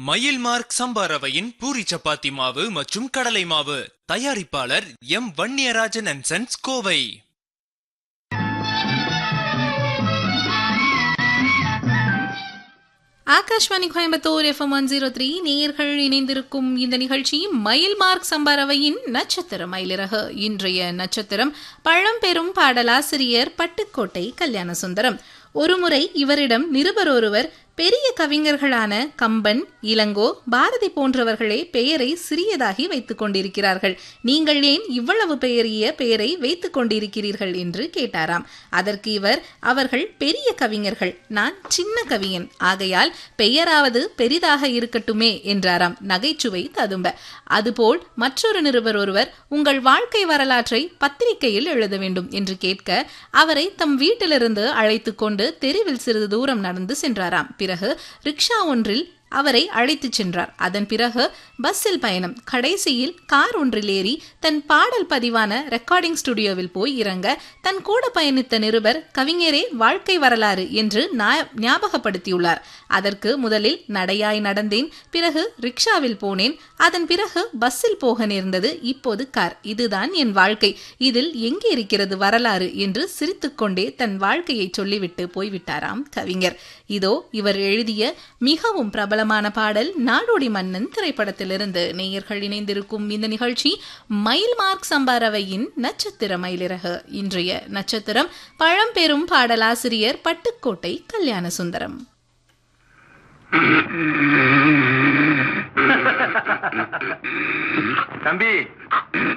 மயில் மார்க் சம்பா ரவையின் பூரி சப்பாத்தி மாவு மற்றும் கடலை மாவு தயாரிப்பாளர் M Vanniyarajan and sons Kovai Akashvani Coimbatore FM one zero three நேர்கள் இணைந்திருக்கும் இந்த நிகழ்ச்சி மயில் மார்க் சம்பாரவையின் நட்சத்திர மயிலிறகு இன்றைய நட்சத்திரம் பழம்பெரும் பாடலாசிரியர் பட்டுக்கோட்டை கல்யாண சுந்தரம் ஒருமுறை இவரிடம் நிருபர் ஒருவர் பெரிய கவிஞர்களான கம்பன் இளங்கோ பாரதி போன்றவர்களே பெயரை சிறியதாகி வைத்துக் கொண்டிருக்கிறார்கள் நீங்கள் ஏன் இவ்வளவு பெயரிய பெயரை வைத்துக் கொண்டிருக்கிறீர்கள் என்று கேட்டாராம் அதற்கு இவர் அவர்கள் பெரிய கவிஞர்கள் நான் சின்ன கவிஞன் ஆகையால் பெயராவது பெரிதாக இருக்கட்டுமே என்றாராம் நகைச்சுவை ததும்ப அதுபோல் மற்றொரு நிருபர் ஒருவர் உங்கள் வாழ்க்கை வரலாற்றை பத்திரிகையில் எழுத வேண்டும் என்று கேட்க அவரை தம் வீட்டிலிருந்து அழைத்து கொண்டு தெருவில் சிறிது தூரம் நடந்து சென்றாராம் பிறகு ரிக்ஷா ஒன்றில் அவரை அழைத்துச் சென்றார் அதன் பிறகு பஸ்ஸில் பயணம் கடைசியில் கார் ஒன்றில் ஏறி தன் பாடல் பதிவான ரெக்கார்டிங் ஸ்டுடியோவில் போய் இறங்க தன் கூட பயணித்த நிருபர் கவிஞரே வாழ்க்கை வரலாறு என்று ஞாபகப்படுத்தியுள்ளார் அதற்கு முதலில் நடையாய் நடந்தேன் பிறகு ரிக்ஷாவில் போனேன் அதன் பிறகு பஸ்ஸில் போக நேர்ந்தது இப்போது கார் இதுதான் என் வாழ்க்கை இதில் எங்கே இருக்கிறது வரலாறு என்று சிரித்துக்கொண்டே தன் வாழ்க்கையை சொல்லிவிட்டு போய்விட்டாராம் கவிஞர் இதோ இவர் எழுதிய மிகவும் பிரபலமான பாடல் நாடோடி மன்னன் திரைப்படத்திலிருந்து நேயர்கள் இணைந்திருக்கும் இந்த நிகழ்ச்சி மயில் மார்க் சம்பாரவையின் நட்சத்திர மயிலிறகு இன்றைய நட்சத்திரம் பழம்பெரும் பாடலாசிரியர் பட்டுக்கோட்டை கல்யாண சுந்தரம் தம்பி